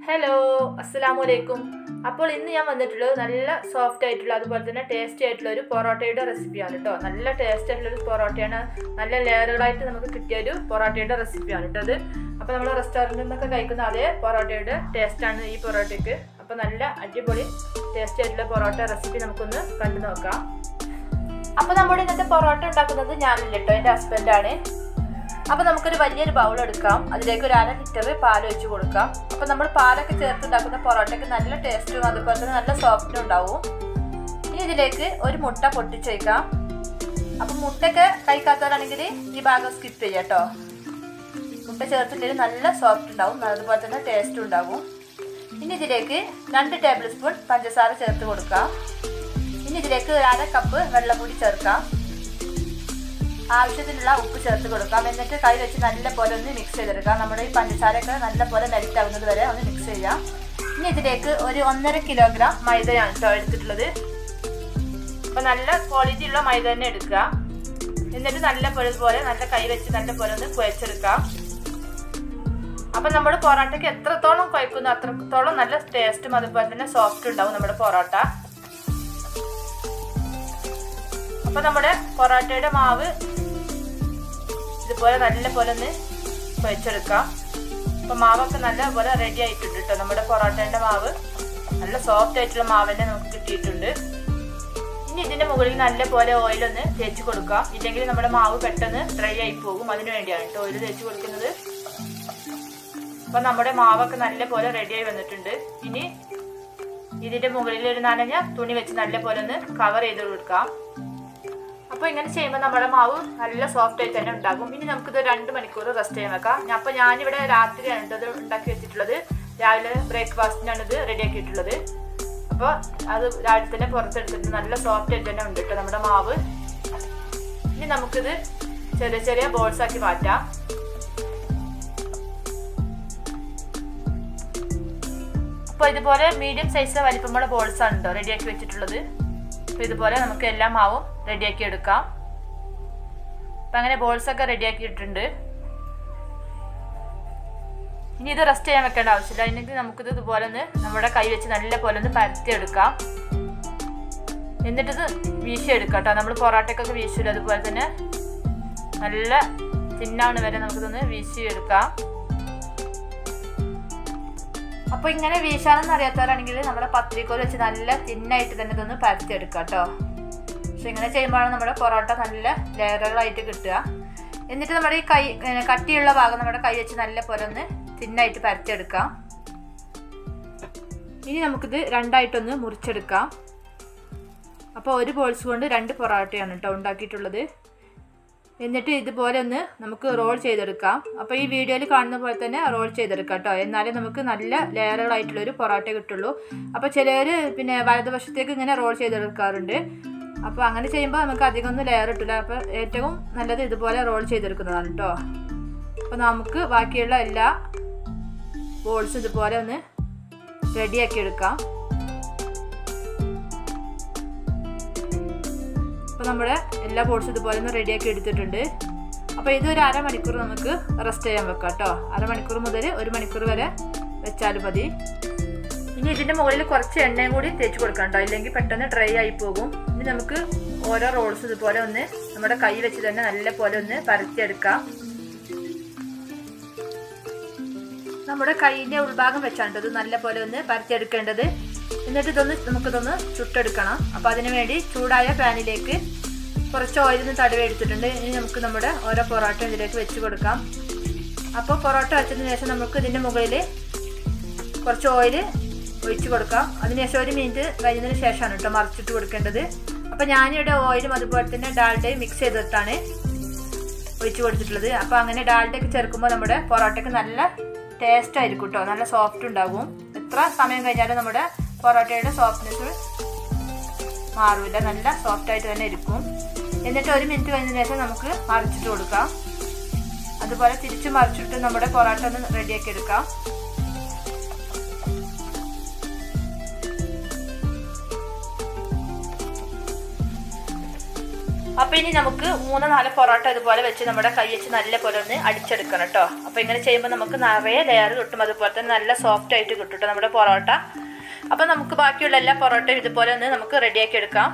hello അസ്സലാമു അലൈക്കും അപ്പോൾ ഇന്ന് ഞാൻ വന്നിട്ടുള്ളത് നല്ല സോഫ്റ്റ് ആയിട്ടുള്ള അതുപോലെ തന്നെ ടേസ്റ്റി ആയിട്ടുള്ള ഒരു പൊറോട്ടയുടെ റെസിപ്പിയാണ് കേട്ടോ നല്ല ടേസ്റ്റ് ആയിട്ടുള്ള ഒരു പൊറോട്ടയാണ് നല്ല ലെയറുകളായിട്ട് നമുക്ക് കിട്ടിയ ഒരു പൊറോട്ടയുടെ റെസിപ്പിയാണ് കേട്ടോ അത് അപ്പോൾ നമ്മൾ റെസ്റ്റോറൻറ്റിൽ നിന്നൊക്കെ കഴിക്കുന്ന അതേ പൊറോട്ടയുടെ ടേസ്റ്റാണ് ഈ പൊറോട്ടയ്ക്ക് അപ്പോൾ നല്ല അടിപൊളി ടേസ്റ്റി ആയിട്ടുള്ള പൊറോട്ട റെസിപ്പി നമുക്കൊന്ന് കണ്ടു നോക്കാം അപ്പോൾ നമ്മുടെ ഇന്നത്തെ പൊറോട്ട ഉണ്ടാക്കുന്നത് ഞാനല്ല കേട്ടോ എൻ്റെ ഹസ്ബൻഡാണ് അപ്പോൾ നമുക്കൊരു വലിയൊരു ബൗൾ എടുക്കാം അതിലേക്ക് ഒരു അര ലിറ്റർ പാൽ ഒഴിച്ച് കൊടുക്കാം അപ്പോൾ നമ്മൾ പാലൊക്കെ ചേർത്തുണ്ടാക്കുന്ന പൊറോട്ടയ്ക്ക് നല്ല ടേസ്റ്റും അതുപോലെ തന്നെ നല്ല സോഫ്റ്റും ഉണ്ടാവും ഇനി ഇതിലേക്ക് ഒരു മുട്ട പൊട്ടിച്ച് വയ്ക്കാം അപ്പോൾ മുട്ടയൊക്കെ കഴിക്കാത്തവരാണെങ്കിൽ ഈ ഭാഗം സ്കിപ്പ് ചെയ്യാം കേട്ടോ മുട്ട ചേർത്തിട്ടുണ്ടെങ്കിൽ നല്ല സോഫ്റ്റ് ഉണ്ടാവും അതുപോലെ തന്നെ ടേസ്റ്റും ഉണ്ടാവും ഇനി ഇതിലേക്ക് രണ്ട് ടേബിൾ സ്പൂൺ പഞ്ചസാര ചേർത്ത് കൊടുക്കാം ഇനി ഇതിലേക്ക് ഒരു അര കപ്പ് വെള്ളം കൂടി ചേർക്കാം ആവശ്യത്തിനുള്ള ഉപ്പ് ചേർത്ത് കൊടുക്കാം എന്നിട്ട് കൈ വെച്ച് നല്ല പോലെ ഒന്ന് മിക്സ് ചെയ്തെടുക്കാം നമ്മുടെ ഈ പഞ്ചസാരയൊക്കെ നല്ല പോലെ മെൽറ്റ് ആകുന്നത് വരെ ഒന്ന് മിക്സ് ചെയ്യാം ഇനി ഇതിലേക്ക് ഒരു ഒന്നര കിലോഗ്രാം മൈദയാണ് കേട്ടോ എടുത്തിട്ടുള്ളത് അപ്പോൾ നല്ല ക്വാളിറ്റി ഉള്ള മൈദ തന്നെ എടുക്കുക എന്നിട്ട് നല്ല പോലെ പോലെ നല്ല കൈ വെച്ച് നല്ല പോലെ ഒന്ന് കുഴച്ചെടുക്കാം അപ്പം നമ്മുടെ പൊറോട്ടയ്ക്ക് എത്രത്തോളം കുഴക്കുന്നു അത്രത്തോളം നല്ല ടേസ്റ്റും അതുപോലെ തന്നെ സോഫ്റ്റ് ഉണ്ടാവും നമ്മുടെ പൊറോട്ട അപ്പൊ നമ്മുടെ പൊറോട്ടയുടെ മാവ് ഇതുപോലെ നല്ല പോലെ ഒന്ന് കുഴച്ചെടുക്കാം അപ്പൊ മാവൊക്കെ നല്ല പോലെ റെഡി ആയിട്ടുണ്ട് കേട്ടോ നമ്മുടെ പൊറോട്ടയുടെ മാവ് നല്ല സോഫ്റ്റ് ആയിട്ടുള്ള മാവ് തന്നെ നമുക്ക് കിട്ടിയിട്ടുണ്ട് ഇനി ഇതിന്റെ മുകളിൽ നല്ല പോലെ ഓയിലൊന്ന് തേച്ച് കൊടുക്കാം ഇല്ലെങ്കിൽ നമ്മുടെ മാവ് പെട്ടെന്ന് ഡ്രൈ ആയി പോകും അതിനു വേണ്ടിയാണ് കേട്ടോ ഓയിൽ തേച്ച് കൊടുക്കുന്നത് അപ്പൊ നമ്മുടെ മാവൊക്കെ നല്ല പോലെ റെഡി ആയി വന്നിട്ടുണ്ട് ഇനി ഇതിന്റെ മുകളിൽ ഒരു നനഞ്ഞ തുണി വെച്ച് നല്ല പോലെ ഒന്ന് കവർ ചെയ്ത് കൊടുക്കാം അപ്പോൾ ഇങ്ങനെ ചെയ്യുമ്പോൾ നമ്മുടെ മാവ് നല്ല സോഫ്റ്റ് ആയിട്ട് തന്നെ ഉണ്ടാകും ഇനി നമുക്കിത് രണ്ട് മണിക്കൂർ റെസ്റ്റ് ചെയ്യാൻ വെക്കാം അപ്പോൾ ഞാനിവിടെ രാത്രിയാണ് ഇത് ഉണ്ടാക്കി വെച്ചിട്ടുള്ളത് രാവിലെ ബ്രേക്ക്ഫാസ്റ്റിനാണ് ഇത് റെഡി ആക്കിയിട്ടുള്ളത് അപ്പോൾ അത് രാവിലെ തന്നെ പുറത്തെടുത്തിട്ട് നല്ല സോഫ്റ്റ് ആയിട്ട് തന്നെ ഉണ്ട് കേട്ടോ നമ്മുടെ മാവ് ഇനി നമുക്കിത് ചെറിയ ചെറിയ ബോൾസ് ആക്കി മാറ്റാം അപ്പോൾ ഇതുപോലെ മീഡിയം സൈസ് വലിപ്പമുള്ള ബോൾസ് ആണ് കേട്ടോ റെഡിയാക്കി വെച്ചിട്ടുള്ളത് അപ്പോൾ ഇതുപോലെ നമുക്ക് എല്ലാ മാവും റെഡിയാക്കി എടുക്കാം അപ്പം അങ്ങനെ ബോൾസ് ഒക്കെ റെഡിയാക്കി ഇട്ടിട്ടുണ്ട് ഇനി ഇത് റെസ്റ്റ് ചെയ്യാൻ വെക്കേണ്ട ആവശ്യമില്ല അതിനെങ്കിൽ നമുക്കിത് ഇതുപോലെ ഒന്ന് നമ്മുടെ കൈ വെച്ച് നല്ല പോലെ ഒന്ന് പരത്തി എടുക്കാം എന്നിട്ടിത് വീശി എടുക്കാം കേട്ടോ നമ്മൾ പൊറോട്ടയ്ക്കൊക്കെ വീശില്ല അതുപോലെ തന്നെ നല്ല തിന്നാണ് വരെ നമുക്കിതൊന്ന് വീശി എടുക്കാം അപ്പോൾ ഇങ്ങനെ വീശാനെന്ന് അറിയാത്തവരാണെങ്കിൽ നമ്മുടെ പത്രിക്കോൽ വെച്ച് നല്ല തിന്നായിട്ട് തന്നെ ഇതൊന്ന് പരത്തിയെടുക്കുക കേട്ടോ പക്ഷെ ഇങ്ങനെ ചെയ്യുമ്പോഴാണ് നമ്മുടെ പൊറോട്ട നല്ല ലെയറുകളായിട്ട് കിട്ടുക എന്നിട്ട് നമ്മുടെ ഈ കൈ കട്ടിയുള്ള ഭാഗം നമ്മുടെ കൈ വെച്ച് നല്ല പോലെ ഒന്ന് തിന്നായിട്ട് പരത്തിയെടുക്കാം ഇനി നമുക്കിത് രണ്ടായിട്ടൊന്ന് മുറിച്ചെടുക്കാം അപ്പോൾ ഒരു ബോൾസ് കൊണ്ട് രണ്ട് പൊറോട്ടയാണ് കേട്ടോ ഉണ്ടാക്കിയിട്ടുള്ളത് എന്നിട്ട് ഇതുപോലെ ഒന്ന് നമുക്ക് റോൾ ചെയ്തെടുക്കാം അപ്പോൾ ഈ വീഡിയോയിൽ കാണുന്ന പോലെ തന്നെ റോൾ ചെയ്തെടുക്കാം കേട്ടോ എന്നാലേ നമുക്ക് നല്ല ലെയറുകളായിട്ടുള്ളൊരു പൊറോട്ട കിട്ടുള്ളൂ അപ്പോൾ ചിലർ പിന്നെ വലതുവശത്തേക്ക് ഇങ്ങനെ റോൾ ചെയ്തെടുക്കാറുണ്ട് അപ്പോൾ അങ്ങനെ ചെയ്യുമ്പോൾ നമുക്ക് അധികം ഒന്നും ലെയർ കിട്ടില്ല അപ്പോൾ ഏറ്റവും നല്ലത് ഇതുപോലെ റോൾ ചെയ്തെടുക്കുന്നതാണ് കേട്ടോ അപ്പോൾ നമുക്ക് ബാക്കിയുള്ള എല്ലാ ബോൾസും ഇതുപോലെ ഒന്ന് റെഡിയാക്കി എടുക്കാം അപ്പോൾ നമ്മുടെ എല്ലാ ബോൾസും ഇതുപോലെ ഒന്ന് റെഡിയാക്കി എടുത്തിട്ടുണ്ട് അപ്പോൾ ഇത് ഒരു അരമണിക്കൂർ നമുക്ക് റെസ്റ്റ് ചെയ്യാൻ വെക്കാം കേട്ടോ അരമണിക്കൂർ മുതൽ ഒരു മണിക്കൂർ വരെ വെച്ചാൽ മതി ഇനി ഇതിൻ്റെ മുകളിൽ കുറച്ച് എണ്ണയും കൂടി തേച്ച് കൊടുക്കണം കേട്ടോ ഇല്ലെങ്കിൽ പെട്ടെന്ന് ഡ്രൈ ആയി പോകും ഇനി നമുക്ക് ഓരോ റോൾസ് ഇതുപോലെ ഒന്ന് നമ്മുടെ കൈ വെച്ച് തന്നെ നല്ല പോലെ ഒന്ന് പരത്തിയെടുക്കാം നമ്മുടെ കൈയിൻ്റെ ഉൾഭാഗം വെച്ചാണ് ഇത് നല്ല പോലെ ഒന്ന് പരത്തിയെടുക്കേണ്ടത് എന്നിട്ട് ഇതൊന്ന് നമുക്കിതൊന്ന് ചുട്ടെടുക്കണം അപ്പോൾ അതിനു വേണ്ടി ചൂടായ പാനിലേക്ക് കുറച്ച് ഓയിലൊന്ന് തടവി എടുത്തിട്ടുണ്ട് ഇനി നമുക്ക് നമ്മുടെ ഓരോ പൊറോട്ട ഇതിലേക്ക് വെച്ച് കൊടുക്കാം അപ്പോൾ പൊറോട്ട വെച്ചതിന് ശേഷം നമുക്ക് ഇതിൻ്റെ മുകളിൽ കുറച്ച് ഓയിൽ ഒഴിച്ച് കൊടുക്കാം അതിനുശേഷം ഒരു മിനിറ്റ് കഴിഞ്ഞതിന് ശേഷമാണ് കേട്ടോ മറിച്ചിട്ട് കൊടുക്കേണ്ടത് അപ്പോൾ ഞാനിവിടെ ഓയിലും അതുപോലെ തന്നെ ഡാൽഡയും മിക്സ് ചെയ്തിട്ടാണ് ഒഴിച്ച് കൊടുത്തിട്ടുള്ളത് അപ്പോൾ അങ്ങനെ ഡാൽഡയൊക്കെ ചേർക്കുമ്പോൾ നമ്മുടെ പൊറോട്ടയ്ക്ക് നല്ല ടേസ്റ്റ് ആയിരിക്കും കേട്ടോ നല്ല സോഫ്റ്റ് ഉണ്ടാകും എത്ര സമയം കഴിഞ്ഞാലും നമ്മുടെ പൊറോട്ടയുടെ സോഫ്റ്റ്നെസ് മാറില്ല നല്ല സോഫ്റ്റ് ആയിട്ട് തന്നെ ഇരിക്കും എന്നിട്ട് ഒരു മിനിറ്റ് കഴിഞ്ഞതിന് ശേഷം നമുക്ക് മറിച്ചിട്ട് കൊടുക്കാം അതുപോലെ തിരിച്ച് മറിച്ചിട്ട് നമ്മുടെ പൊറോട്ട ഒന്ന് റെഡിയാക്കി എടുക്കാം അപ്പോൾ ഇനി നമുക്ക് മൂന്ന് നാല് പൊറോട്ട ഇതുപോലെ വെച്ച് നമ്മുടെ കൈ വെച്ച് നല്ല പോലെ ഒന്ന് അടിച്ചെടുക്കണം കേട്ടോ അപ്പോൾ ഇങ്ങനെ ചെയ്യുമ്പോൾ നമുക്ക് നിറയെ ലെയർ കിട്ടും അതുപോലെ തന്നെ നല്ല സോഫ്റ്റ് ആയിട്ട് കിട്ടും കേട്ടോ നമ്മുടെ പൊറോട്ട അപ്പോൾ നമുക്ക് ബാക്കിയുള്ള എല്ലാ പൊറോട്ടയും ഇതുപോലെ ഒന്ന് നമുക്ക് റെഡിയാക്കി എടുക്കാം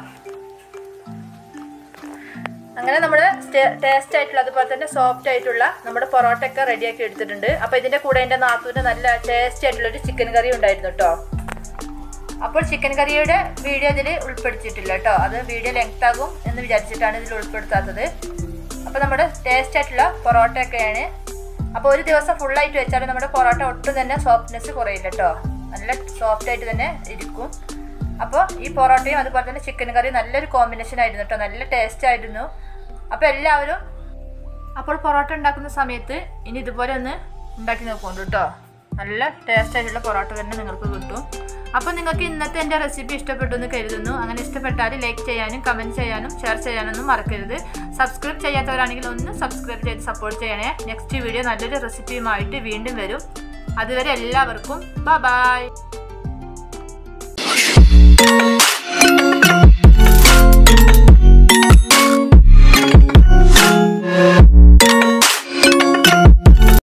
അങ്ങനെ നമ്മുടെ ടേസ്റ്റ് ആയിട്ടുള്ള അതുപോലെ തന്നെ സോഫ്റ്റ് ആയിട്ടുള്ള നമ്മുടെ പൊറോട്ട ഒക്കെ റെഡിയാക്കി എടുത്തിട്ടുണ്ട് അപ്പോൾ ഇതിൻ്റെ കൂടെ എൻ്റെ നാത്തൂൻ്റെ നല്ല ടേസ്റ്റ് ആയിട്ടുള്ള ഒരു ചിക്കൻ കറി ഉണ്ടായിരുന്നു കേട്ടോ അപ്പോൾ ചിക്കൻ കറിയുടെ വീഡിയോ ഇതിൽ ഉൾപ്പെടുത്തിയിട്ടില്ല കേട്ടോ അത് വീഡിയോ ലെങ്ത് ആകും എന്ന് വിചാരിച്ചിട്ടാണ് ഇതിൽ ഉൾപ്പെടുത്താത്തത് അപ്പോൾ നമ്മുടെ ടേസ്റ്റ് ആയിട്ടുള്ള പൊറോട്ടയൊക്കെയാണ് അപ്പോൾ ഒരു ദിവസം ഫുള്ളായിട്ട് വെച്ചാൽ നമ്മുടെ പൊറോട്ട ഒട്ടും തന്നെ സോഫ്റ്റ്നെസ് കുറയില്ല കേട്ടോ നല്ല സോഫ്റ്റ് ആയിട്ട് തന്നെ ഇരിക്കും അപ്പോൾ ഈ പൊറോട്ടയും അതുപോലെ തന്നെ ചിക്കൻ കറിയും നല്ലൊരു കോമ്പിനേഷൻ ആയിരുന്നു കേട്ടോ നല്ല ടേസ്റ്റ് ആയിരുന്നു അപ്പോൾ എല്ലാവരും അപ്പോൾ പൊറോട്ട ഉണ്ടാക്കുന്ന സമയത്ത് ഇനി ഇതുപോലെ ഒന്ന് ഉണ്ടാക്കി നോക്കുന്നുണ്ട് കേട്ടോ നല്ല ടേസ്റ്റ് ആയിട്ടുള്ള പൊറോട്ട തന്നെ നിങ്ങൾക്ക് കിട്ടും അപ്പോൾ നിങ്ങൾക്ക് ഇന്നത്തെ എൻ്റെ റെസിപ്പി ഇഷ്ടപ്പെട്ടു എന്ന് കരുതുന്നു അങ്ങനെ ഇഷ്ടപ്പെട്ടാൽ ലൈക്ക് ചെയ്യാനും കമൻറ്റ് ചെയ്യാനും ഷെയർ ചെയ്യാനൊന്നും മറക്കരുത് സബ്സ്ക്രൈബ് ചെയ്യാത്തവരാണെങ്കിൽ ഒന്ന് സബ്സ്ക്രൈബ് ചെയ്ത് സപ്പോർട്ട് ചെയ്യണേ നെക്സ്റ്റ് വീഡിയോ നല്ലൊരു റെസിപ്പിയുമായിട്ട് വീണ്ടും വരും അതുവരെ എല്ലാവർക്കും ബൈ